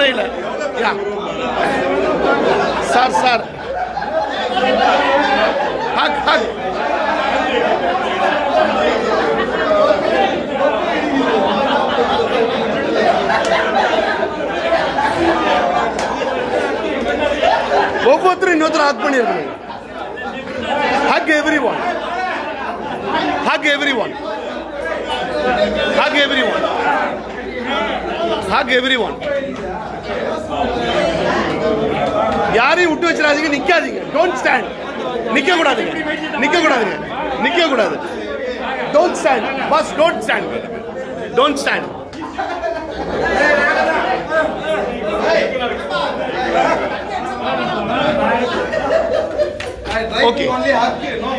முறையில் yeah sir sir hug hug ஒவ்வொருத்தரும் இன்னொருத்தர் ஹக் பண்ணியிருக்கணும் hug every one hug every one hug every one hug every one யாரையும் விட்டு வச்சிடாதீங்க நிக்காதீங்க டோன்ட் ஸ்டாண்ட் நிக்க கூடாதுங்க நிக்க கூடாதுங்க நிக்க கூடாது don't stand bus don't stand don't stand I try Okay. to only hug you, no